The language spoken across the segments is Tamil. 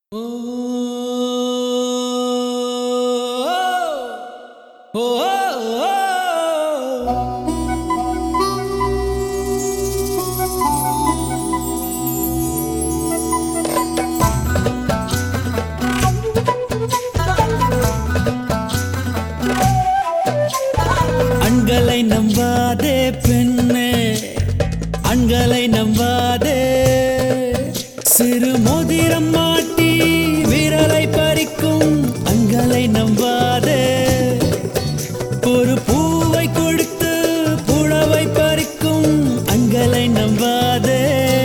அண்களை நம்பாதே பெண்ணே அண்களை நம்பாதே சிறு மோதிரம் மாட்டி விரலை பறிக்கும் அண்களை நம்பாதே ஒரு பூவை கொடுத்து புழவை பறிக்கும் அண்களை நம்பாதே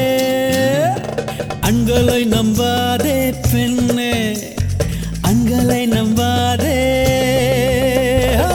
அண்களை நம்பாதே பெண்ணே அண்களை நம்பாதே ஆ.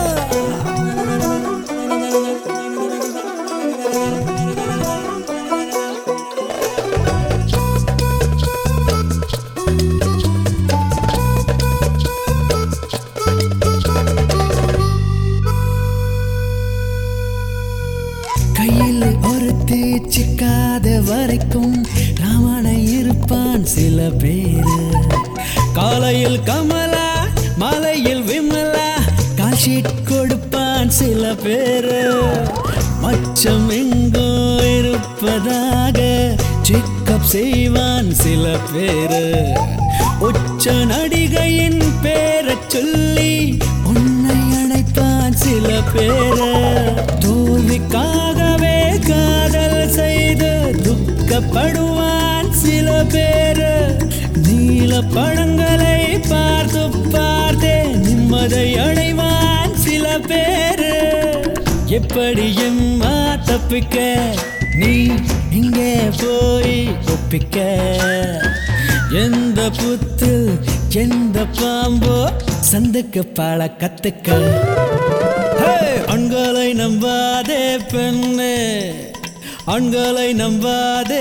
கையில் ஒருத்தி சிக்காத வரைக்கும் ராவண இருப்பான் சில பேரு காலையில் கமலா மாலையில் விமலா காஷீட் கொடுப்பான் சில பேரு மச்சம் எங்கோ இருப்பதாக செக்கப் செய்வான் சில பேரு உச்ச நடிகையின் பேரச் சொல்லி உன்னை அழைப்பான் சில பேரு தோல்விக்காகவே காதல் செய்து துக்கப்படுவான் சில பேரு நீல பழங்களை பார்த்து பார்த்தே நிம்மதை அடைவான் சில பேரு எப்படி எம்மா தப்பிக்க நீ இங்கே போய் ஒப்பிக்க எந்த புத்து எந்த பாம்போ சந்துக்கு பாழ கத்துக்க ஹே! ஆண்களை நம்பாதே பெண்ணே ஆண்களை நம்பாதே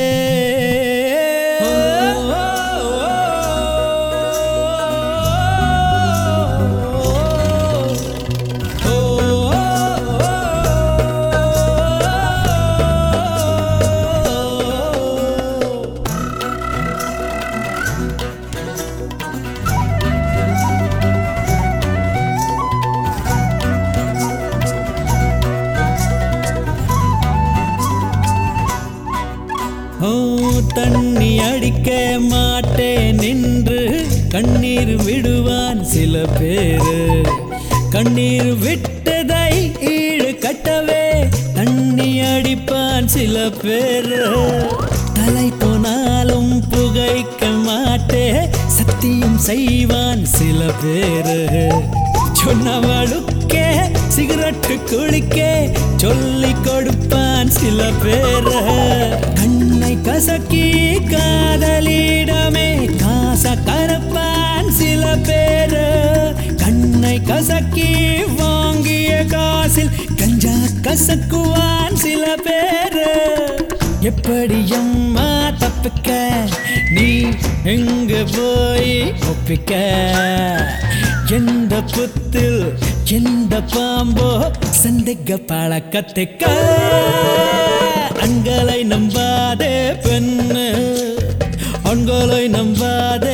ஓ தண்ணி அடிக்க மாட்டேன் நின்று கண்ணீர் விடுவான் சில பேரு கண்ணீர் விட்டதை ஈடு கட்டவே தண்ணி அடிப்பான் சில பேரு தலை போனாலும் புகைக்க மாட்டே சத்தியம் செய்வான் சில பேரு சொன்னவளுக்கே சிகரெட்டு குளிக்க சொல்லி கொடுப்பான் சில பேர் கண்ணை கசக்கி காதலிடமே காச கரப்பான் சில பேர் கண்ணை கசக்கி வாங்கிய காசில் கஞ்சா கசக்குவான் சில பேர் எப்படி அம்மா தப்பிக்க நீ எங்க போய் ஒப்பிக்க எந்த புத்தில் எந்த பாம்போ சந்தேக பழக்கத்துக்க அண்களை நம்பாதே பெண்ணு ஆண்களை நம்பாதே